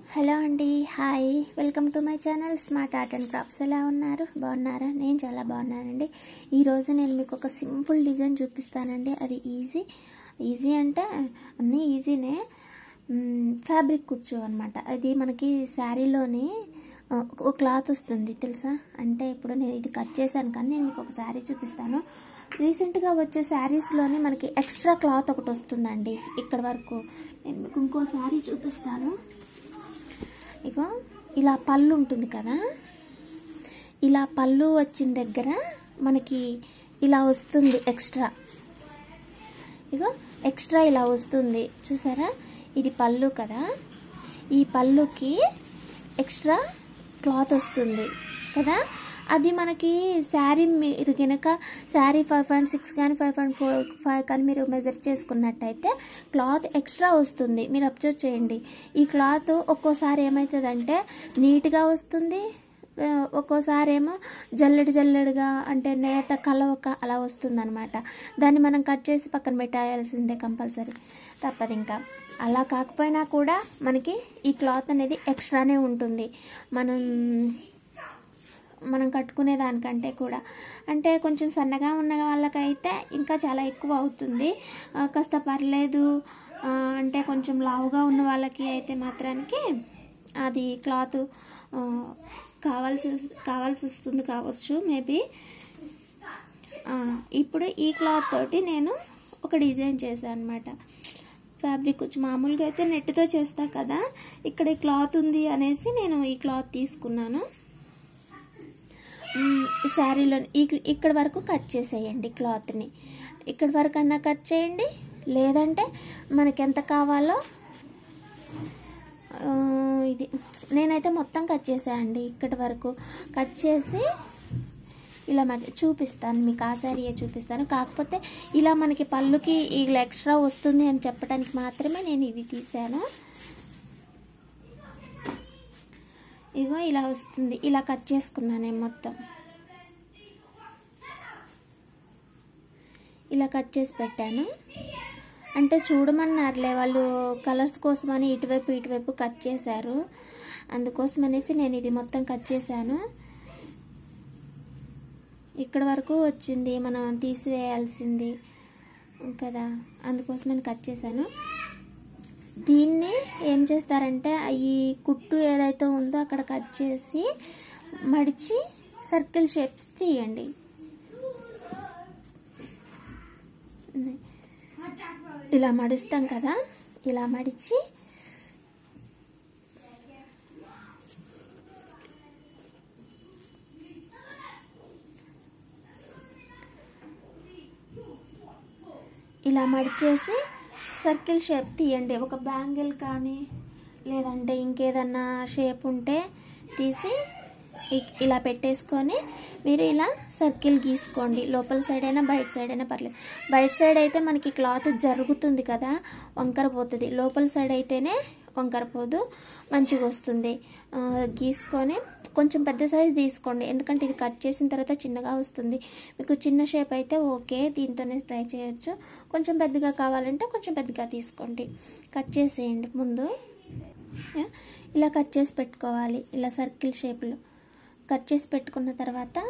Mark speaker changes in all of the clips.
Speaker 1: hello అండి hi welcome to my channel Smart Art and Crafts ఎలా ఉన్నారు బాగున్నారా నేను చాలా బాగున్నానండి ఈరోజు నేను మీకు ఒక సింపుల్ డిజైన్ చూపిస్తానండి అది ఈజీ ఈజీ అంటే అన్నీ ఈజీనే ఫ్యాబ్రిక్ కుచ్చు అనమాట అది మనకి శారీలోని ఒక క్లాత్ వస్తుంది తెలుసా అంటే ఇప్పుడు నేను ఇది కట్ చేశాను కానీ నేను మీకు ఒక శారీ చూపిస్తాను రీసెంట్గా వచ్చే శారీస్లోని మనకి ఎక్స్ట్రా క్లాత్ ఒకటి వస్తుందండి ఇక్కడ వరకు నేను మీకు ఇంకో శారీ చూపిస్తాను ఇగో ఇలా పళ్ళు ఉంటుంది కదా ఇలా పళ్ళు వచ్చిన దగ్గర మనకి ఇలా వస్తుంది ఎక్స్ట్రా ఇగో ఎక్స్ట్రా ఇలా వస్తుంది చూసారా ఇది పళ్ళు కదా ఈ పళ్ళుకి ఎక్స్ట్రా క్లాత్ వస్తుంది కదా అది మనకి శారీ మీరు కనుక శారీ ఫైవ్ పాయింట్ సిక్స్ కానీ ఫైవ్ పాయింట్ ఫోర్ ఫైవ్ కానీ మీరు మెజర్ చేసుకున్నట్టయితే క్లాత్ ఎక్స్ట్రా వస్తుంది మీరు అబ్జర్వ్ చేయండి ఈ క్లాత్ ఒక్కోసారి ఏమవుతుందంటే నీట్గా వస్తుంది ఒక్కోసారి ఏమో జల్లెడి జల్లెడిగా అంటే నేత కలవక అలా వస్తుంది అనమాట దాన్ని మనం కట్ చేసి పక్కన పెట్టాల్సిందే కంపల్సరీ తప్పదు ఇంకా అలా కాకపోయినా కూడా మనకి ఈ క్లాత్ అనేది ఎక్స్ట్రానే ఉంటుంది మనం మనం కట్టుకునే దానికంటే కూడా అంటే కొంచెం సన్నగా ఉన్న వాళ్ళకైతే ఇంకా చాలా ఎక్కువ అవుతుంది కాస్త పర్లేదు అంటే కొంచెం లావుగా ఉన్న వాళ్ళకి అయితే మాత్రానికి అది క్లాత్ కావాల్సి కావాల్సి వస్తుంది కావచ్చు మేబీ ఇప్పుడు ఈ క్లాత్ తోటి నేను ఒక డిజైన్ చేశాను అనమాట ఫ్యాబ్రిక్ వచ్చి మామూలుగా అయితే నెట్తో చేస్తా కదా ఇక్కడ ఈ క్లాత్ ఉంది అనేసి నేను ఈ క్లాత్ తీసుకున్నాను ఈ శారీలో ఇక్కడ వరకు కట్ చేసేయండి క్లాత్ని ఇక్కడ వరకు అన్నా కట్ చేయండి లేదంటే మనకి ఎంత కావాలో ఇది నేనైతే మొత్తం కట్ చేసాయండి ఇక్కడి వరకు కట్ చేసి ఇలా మధ్య చూపిస్తాను మీకు ఆ శారీయే చూపిస్తాను కాకపోతే ఇలా మనకి పళ్ళుకి ఇలా ఎక్స్ట్రా వస్తుంది అని చెప్పడానికి మాత్రమే నేను ఇది తీసాను ఇగో ఇలా వస్తుంది ఇలా కట్ చేసుకున్నాను మొత్తం ఇలా కట్ చేసి పెట్టాను అంటే చూడమన్నారులే వాళ్ళు కలర్స్ కోసమని ఇటువైపు ఇటువైపు కట్ చేశారు అందుకోసం అనేసి నేను ఇది మొత్తం కట్ చేశాను ఇక్కడ వరకు వచ్చింది మనం తీసివేయాల్సింది కదా అందుకోసమని కట్ చేశాను దీన్ని ఏం చేస్తారంటే ఈ కుట్టు ఏదైతే ఉందో అక్కడ కట్ చేసి మడిచి సర్కిల్ షేప్స్ తీయండి ఇలా మడుస్తాం కదా ఇలా మడిచి ఇలా మడిచేసి సర్కిల్ షేప్ తీయండి ఒక బ్యాంగిల్ కానీ లేదంటే ఇంకేదన్నా షేప్ ఉంటే తీసి ఇలా పెట్టేసుకొని మీరు ఇలా సర్కిల్ గీసుకోండి లోపల సైడ్ అయినా బయట సైడ్ అయినా పర్లేదు బయట సైడ్ అయితే మనకి క్లాత్ జరుగుతుంది కదా వంకర పోతుంది లోపల సైడ్ అయితేనే వంకర పోదు మంచిగా వస్తుంది గీసుకొని కొంచెం పెద్ద సైజ్ తీసుకోండి ఎందుకంటే ఇది కట్ చేసిన తర్వాత చిన్నగా వస్తుంది మీకు చిన్న షేప్ అయితే ఓకే దీంతోనే ట్రై చేయొచ్చు కొంచెం పెద్దగా కావాలంటే కొంచెం పెద్దగా తీసుకోండి కట్ చేసేయండి ముందు ఇలా కట్ చేసి పెట్టుకోవాలి ఇలా సర్కిల్ షేప్లో కట్ చేసి పెట్టుకున్న తర్వాత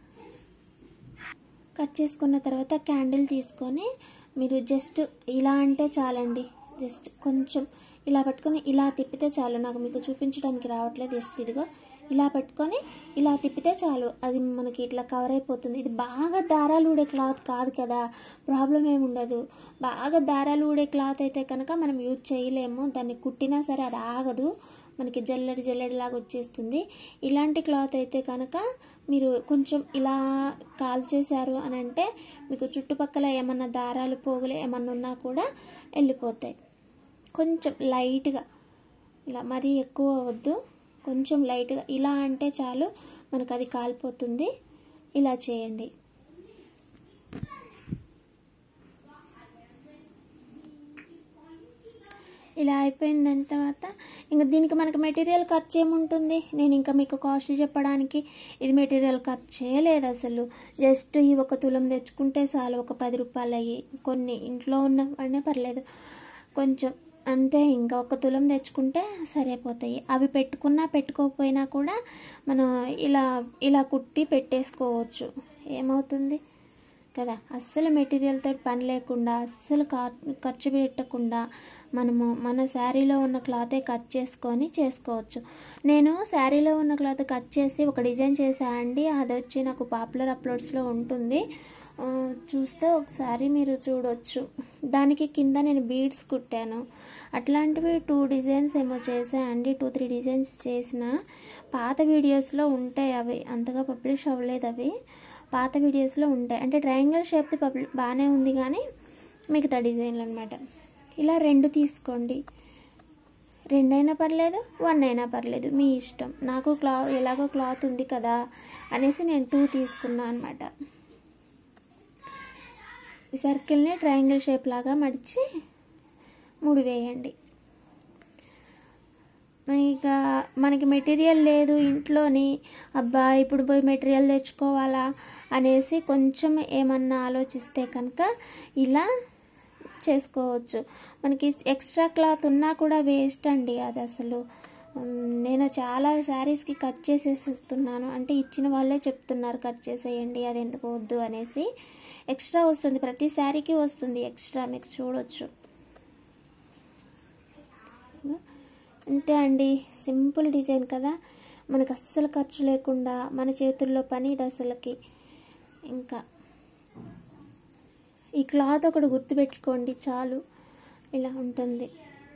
Speaker 1: కట్ చేసుకున్న తర్వాత క్యాండిల్ తీసుకొని మీరు జస్ట్ ఇలా అంటే చాలండి జస్ట్ కొంచెం ఇలా పట్టుకొని ఇలా తిప్పితే చాలు నాకు మీకు చూపించడానికి రావట్లేదు జస్ట్ ఇదిగో ఇలా పెట్టుకొని ఇలా తిప్పితే చాలు అది మనకి ఇట్లా కవర్ అయిపోతుంది ఇది బాగా దారాలు ఊడే క్లాత్ కాదు కదా ప్రాబ్లం ఏమి ఉండదు బాగా దారాలు ఊడే క్లాత్ అయితే కనుక మనం యూజ్ చేయలేము దాన్ని కుట్టినా సరే అది ఆగదు మనకి జల్లెడి జల్లెడిలాగా వచ్చేస్తుంది ఇలాంటి క్లాత్ అయితే కనుక మీరు కొంచెం ఇలా కాల్ చేశారు అని అంటే మీకు చుట్టుపక్కల ఏమన్నా దారాలు పోగులు ఏమన్నా ఉన్నా కూడా వెళ్ళిపోతాయి కొంచెం లైట్గా ఇలా మరీ ఎక్కువ వద్దు కొంచెం లైట్గా ఇలా అంటే చాలు మనకు అది కాలిపోతుంది ఇలా చేయండి ఇలా అయిపోయిన తర్వాత ఇంకా దీనికి మనకి మెటీరియల్ ఖర్చు ఏముంటుంది నేను ఇంకా మీకు కాస్ట్ చెప్పడానికి ఇది మెటీరియల్ ఖర్చు చేయలేదు అసలు జస్ట్ ఈ ఒక తులం తెచ్చుకుంటే చాలు ఒక పది రూపాయలు అయ్యి కొన్ని ఇంట్లో ఉన్నవనే పర్లేదు కొంచెం అంతే ఇంకా ఒక తులం తెచ్చుకుంటే సరిపోతాయి అవి పెట్టుకున్నా పెట్టుకోకపోయినా కూడా మనం ఇలా ఇలా కుట్టి పెట్టేసుకోవచ్చు ఏమవుతుంది కదా అస్సలు మెటీరియల్తో పని లేకుండా అస్సలు ఖర్చు పెట్టకుండా మనము మన శారీలో ఉన్న క్లాతే కట్ చేసుకొని చేసుకోవచ్చు నేను శారీలో ఉన్న క్లాత్ కట్ చేసి ఒక డిజైన్ చేసా అండి అది వచ్చి నాకు పాపులర్ అప్లోడ్స్లో ఉంటుంది ఆ, చూస్తే ఒకసారి మీరు చూడొచ్చు దానికి కింద నేను బీడ్స్ కుట్టాను అట్లాంటివి టూ డిజైన్స్ ఏమో చేసా అండి టూ త్రీ డిజైన్స్ చేసిన పాత వీడియోస్లో ఉంటాయి అవి అంతగా పబ్లిష్ అవ్వలేదు అవి పాత వీడియోస్లో ఉంటాయి అంటే ట్రయాంగిల్ షేప్ది పబ్లి బాగానే ఉంది కానీ మిగతా డిజైన్లు అనమాట ఇలా రెండు తీసుకోండి రెండైనా పర్లేదు వన్ అయినా పర్లేదు మీ ఇష్టం నాకు క్లా ఎలాగో క్లాత్ ఉంది కదా అనేసి నేను టూ తీసుకున్నా అనమాట ఈ సర్కిల్ని ట్రయాంగిల్ షేప్ లాగా మడిచి ముడి వేయండి ఇక మనకి మెటీరియల్ లేదు ఇంట్లోని అబ్బా ఇప్పుడు పోయి మెటీరియల్ తెచ్చుకోవాలా అనేసి కొంచెం ఏమన్నా ఆలోచిస్తే కనుక ఇలా చేసుకోవచ్చు మనకి ఎక్స్ట్రా క్లాత్ ఉన్నా కూడా వేస్ట్ అండి అది అసలు ఉమ్, నేను చాలా శారీస్కి కట్ చేసేసిస్తున్నాను అంటే ఇచ్చిన వాళ్ళే చెప్తున్నారు కట్ చేసేయండి అది ఎందుకు వద్దు అనేసి ఎక్స్ట్రా వస్తుంది ప్రతి శారీకి వస్తుంది ఎక్స్ట్రా మీకు చూడొచ్చు అంతే అండి సింపుల్ డిజైన్ కదా మనకు అస్సలు ఖర్చు లేకుండా మన చేతుల్లో పని ఇది అసలుకి ఇంకా ఈ క్లాత్ ఒకటి గుర్తుపెట్టుకోండి చాలు ఇలా ఉంటుంది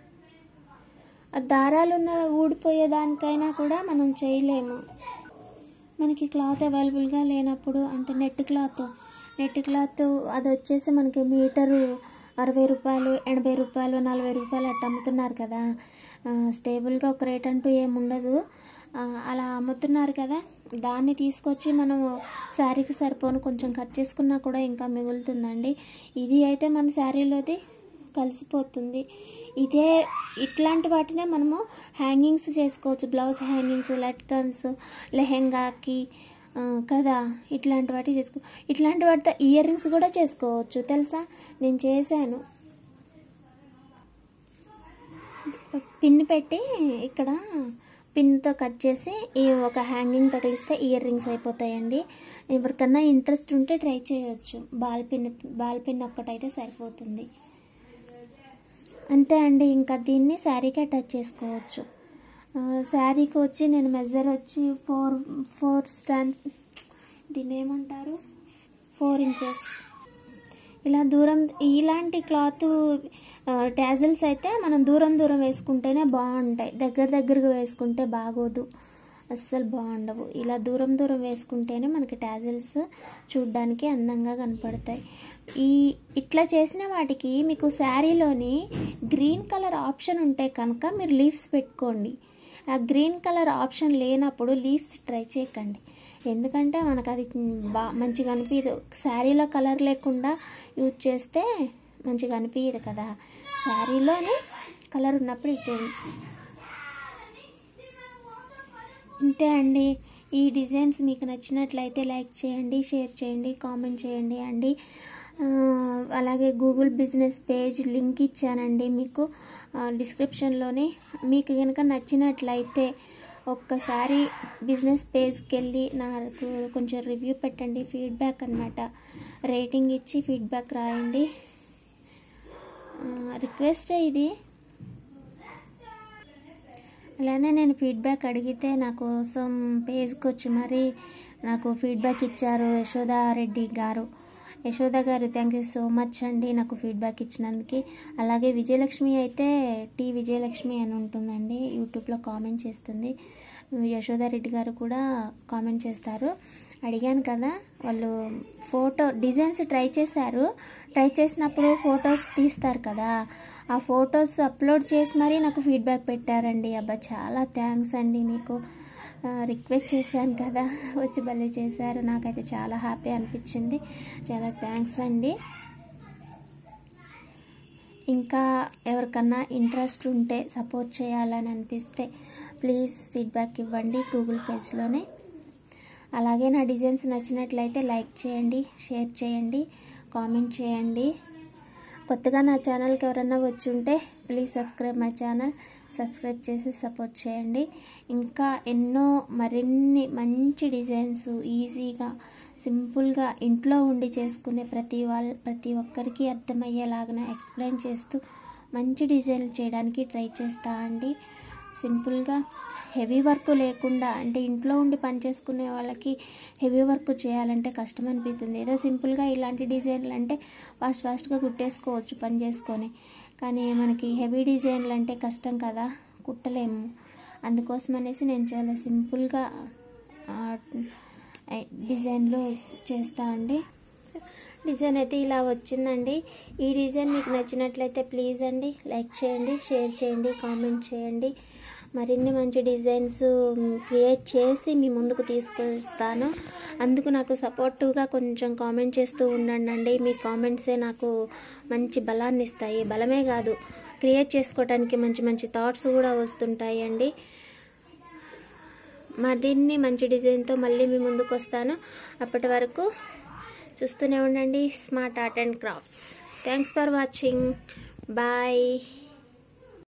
Speaker 1: ఆ దారాలు ఉన్న ఊడిపోయే దానికైనా కూడా మనం చేయలేము మనకి క్లాత్ అవైలబుల్గా లేనప్పుడు అంటే నెట్ క్లాత్ నెట్ క్లాత్ అది వచ్చేసి మనకి మీటరు అరవై రూపాయలు ఎనభై రూపాయలు నలభై రూపాయలు అట్ట అమ్ముతున్నారు కదా ఆ, స్టేబుల్గా ఒక రేట్ అంటూ ఏముండదు ఆ, అలా అమ్ముతున్నారు కదా దాన్ని తీసుకొచ్చి మనం శారీకి సరిపోను కొంచెం కట్ చేసుకున్నా కూడా ఇంకా మిగులుతుందండి ఇది అయితే మన శారీలోది కలిసిపోతుంది ఇదే ఇట్లాంటి వాటినే మనము హ్యాంగింగ్స్ చేసుకోవచ్చు బ్లౌజ్ హ్యాంగింగ్స్ లట్కన్స్ లెహెంగాకి ఆ, కదా ఇట్లాంటి వాటి చేసుకో ఇట్లాంటి వాటితో ఇయర్ రింగ్స్ కూడా చేసుకోవచ్చు తెలుసా నేను చేశాను పిన్ పెట్టి ఇక్కడ పిన్తో కట్ చేసి ఈ ఒక హ్యాంగింగ్ తగిలిస్తే ఇయర్ రింగ్స్ అయిపోతాయండి ఎవరికన్నా ఇంట్రెస్ట్ ఉంటే ట్రై చేయొచ్చు బాల్ పిన్ బాల్ పిన్ ఒక్కటైతే సరిపోతుంది అంతే అండి ఇంకా దీన్ని శారీకి అటాచ్ చేసుకోవచ్చు ఆ, శారీకి వచ్చి నేను మెజర్ వచ్చి ఫోర్ ఫోర్ స్టాండ్ దీన్ని ఏమంటారు ఫోర్ ఇంచెస్ ఇలా దూరం ఇలాంటి క్లాత్ ట్యాజల్స్ అయితే మనం దూరం దూరం వేసుకుంటేనే బాగుంటాయి దగ్గర దగ్గరగా వేసుకుంటే బాగోదు అస్సలు బాగుండవు ఇలా దూరం దూరం వేసుకుంటేనే మనకి టాజిల్స్ చూడ్డానికి అందంగా కనపడతాయి ఈ ఇట్లా చేసిన వాటికి మీకు శారీలోని గ్రీన్ కలర్ ఆప్షన్ ఉంటే కనుక మీరు లీవ్స్ పెట్టుకోండి ఆ గ్రీన్ కలర్ ఆప్షన్ లేనప్పుడు లీవ్స్ ట్రై చేయకండి ఎందుకంటే మనకు అది బా మంచిగా అనిపించదు శారీలో కలర్ లేకుండా యూజ్ చేస్తే మంచిగా అనిపించదు కదా శారీలోనే కలర్ ఉన్నప్పుడు ఇచ్చేయండి ఇంతే అండి ఈ డిజైన్స్ మీకు నచ్చినట్లయితే లైక్ చేయండి షేర్ చేయండి కామెంట్ చేయండి అండి ఆ, అలాగే గూగుల్ బిజినెస్ పేజ్ లింక్ ఇచ్చానండి మీకు ఆ, డిస్క్రిప్షన్లోని మీకు కనుక నచ్చినట్లయితే ఒక్కసారి బిజినెస్ పేజ్కి వెళ్ళి నాకు కొంచెం రివ్యూ పెట్టండి ఫీడ్బ్యాక్ అనమాట రేటింగ్ ఇచ్చి ఫీడ్బ్యాక్ రాయండి రిక్వెస్ట్ ఇది అలానే నేను ఫీడ్బ్యాక్ అడిగితే నా కోసం పేజ్కి వచ్చి మరి నాకు ఫీడ్బ్యాక్ ఇచ్చారు యశోదా రెడ్డి గారు యశోద గారు థ్యాంక్ యూ సో మచ్ అండి నాకు ఫీడ్బ్యాక్ ఇచ్చినందుకు అలాగే విజయలక్ష్మి అయితే టీ విజయలక్ష్మి అని ఉంటుందండి యూట్యూబ్లో కామెంట్ చేస్తుంది యశోద రెడ్డి గారు కూడా కామెంట్ చేస్తారు అడిగాను కదా వాళ్ళు ఫోటో డిజైన్స్ ట్రై చేశారు ట్రై చేసినప్పుడు ఫొటోస్ తీస్తారు కదా ఆ ఫొటోస్ అప్లోడ్ చేసి మరీ నాకు ఫీడ్బ్యాక్ పెట్టారండి అబ్బా చాలా థ్యాంక్స్ అండి మీకు ఆ, రిక్వెస్ట్ చేశాను కదా వచ్చి భలే చేశారు నాకైతే చాలా హ్యాపీ అనిపించింది చాలా థ్యాంక్స్ అండి ఇంకా ఎవరికన్నా ఇంట్రెస్ట్ ఉంటే సపోర్ట్ చేయాలని అనిపిస్తే ప్లీజ్ ఫీడ్బ్యాక్ ఇవ్వండి గూగుల్ పేజ్లోనే అలాగే నా డిజైన్స్ నచ్చినట్లయితే లైక్ చేయండి షేర్ చేయండి కామెంట్ చేయండి కొత్తగా నా ఛానల్కి ఎవరన్నా వచ్చి ఉంటే please subscribe my channel subscribe చేసి సపోర్ట్ చేయండి ఇంకా ఎన్నో మరిన్ని మంచి డిజైన్స్ ఈజీగా సింపుల్గా ఇంట్లో ఉండి చేసుకునే ప్రతి వాళ్ళ ప్రతి ఒక్కరికి అర్థమయ్యేలాగా ఎక్స్ప్లెయిన్ చేస్తూ మంచి డిజైన్లు చేయడానికి ట్రై చేస్తా అండి సింపుల్గా హెవీ వర్క్ లేకుండా అంటే ఇంట్లో ఉండి పని చేసుకునే వాళ్ళకి హెవీ వర్క్ చేయాలంటే కష్టం అనిపిస్తుంది ఏదో సింపుల్గా ఇలాంటి డిజైన్లు అంటే ఫాస్ట్ ఫాస్ట్గా కుట్టేసుకోవచ్చు పని చేసుకొని కానీ మనకి హెవీ డిజైన్లు అంటే కష్టం కదా కుట్టలేము అందుకోసం అనేసి నేను చాలా సింపుల్గా డిజైన్లు చేస్తా అండి డిజైన్ అయితే ఇలా వచ్చిందండి ఈ డిజైన్ మీకు నచ్చినట్లయితే ప్లీజ్ అండి లైక్ చేయండి షేర్ చేయండి కామెంట్ చేయండి మరిన్ని మంచి డిజైన్స్ క్రియేట్ చేసి మీ ముందుకు తీసుకొస్తాను అందుకు నాకు సపోర్టివ్గా కొంచెం కామెంట్ చేస్తూ ఉండండి అండి మీ కామెంట్సే నాకు మంచి బలాన్ని ఇస్తాయి బలమే కాదు క్రియేట్ చేసుకోవడానికి మంచి మంచి థాట్స్ కూడా వస్తుంటాయి అండి మరిన్ని మంచి డిజైన్తో మళ్ళీ మీ ముందుకు వస్తాను అప్పటి వరకు చూస్తూనే ఉండండి Smart Art and Crafts thanks for watching bye